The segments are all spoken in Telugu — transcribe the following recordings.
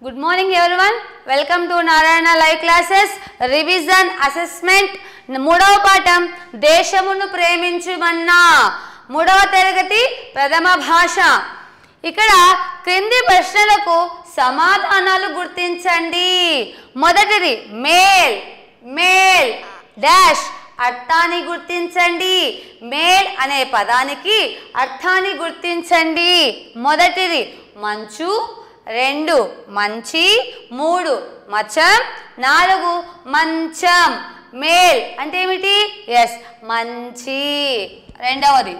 good morning everyone welcome to Narayana live classes revision assessment మూడవ పాఠం దేశమును ప్రేమించుమన్నా మూడవ తరగతి ప్రథమ భాష ఇక్కడ క్రింది ప్రశ్నలకు సమాధానాలు గుర్తించండి మొదటిది మేల్ మేల్ డాష్ అర్థాన్ని గుర్తించండి మేల్ అనే పదానికి అర్థాన్ని గుర్తించండి మొదటిది మంచు రెండు మంచి మూడు మచం నాలుగు మంచం మేల్ అంటే ఏమిటి ఎస్ మంచి రెండవది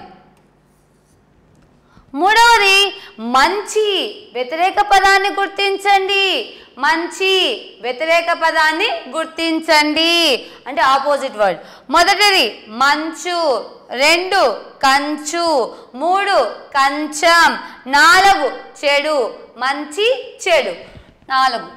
మూడవది మంచి వ్యతిరేక పదాన్ని గుర్తించండి మంచి వ్యతిరేక పదాన్ని గుర్తించండి అంటే ఆపోజిట్ వర్డ్ మొదటిది మంచు రెండు కంచు మూడు కంచం నాలుగు చెడు మంచి చెడు నాలుగు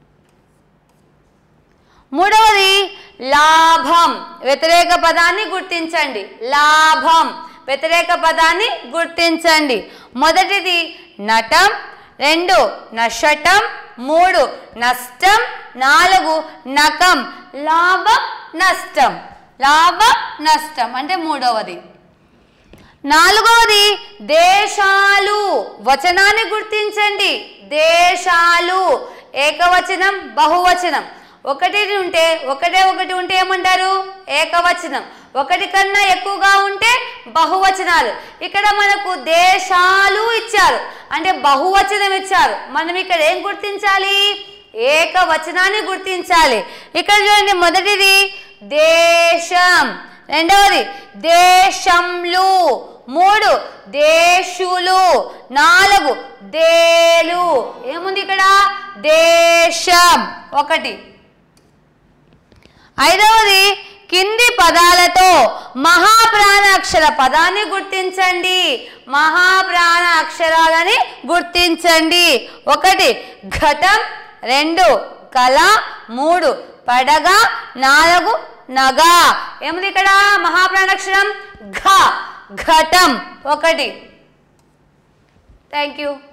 మూడవది లాభం వ్యతిరేక పదాన్ని గుర్తించండి లాభం వ్యతిరేక పదాన్ని గుర్తించండి మొదటిది నటం రెండు నషటం మూడు నష్టం నాలుగు నకం లాభం నష్టం లాభం నష్టం అంటే మూడవది నాలుగవది దేశాలు వచనాన్ని గుర్తించండి దేశాలు ఏకవచనం బహువచనం ఒకటి ఉంటే ఒకటే ఒకటి ఉంటే ఏమంటారు ఏకవచనం ఒకటి కన్నా ఎక్కువగా ఉంటే బహువచనాలు ఇక్కడ మనకు దేశాలు ఇచ్చారు అంటే బహువచనం ఇచ్చారు మనం ఇక్కడ ఏం గుర్తించాలి ఏకవచనాన్ని గుర్తించాలి ఇక్కడ చూడండి మొదటిది దేశం రెండవది దేశంలు మూడు దేశులు నాలుగు దేలు ఏముంది ఇక్కడ దేశం ఒకటి ఐదవది కింది పదాలతో మహాప్రాణ అక్షర పదాన్ని గుర్తించండి మహాప్రాణ అక్షరాలని గుర్తించండి ఒకటి ఘటం రెండు కళ మూడు పడగ నాలుగు నగ ఏముంది ఇక్కడ మహాప్రాణాక్షరం ఘ ఘటం ఒకటి థ్యాంక్ యూ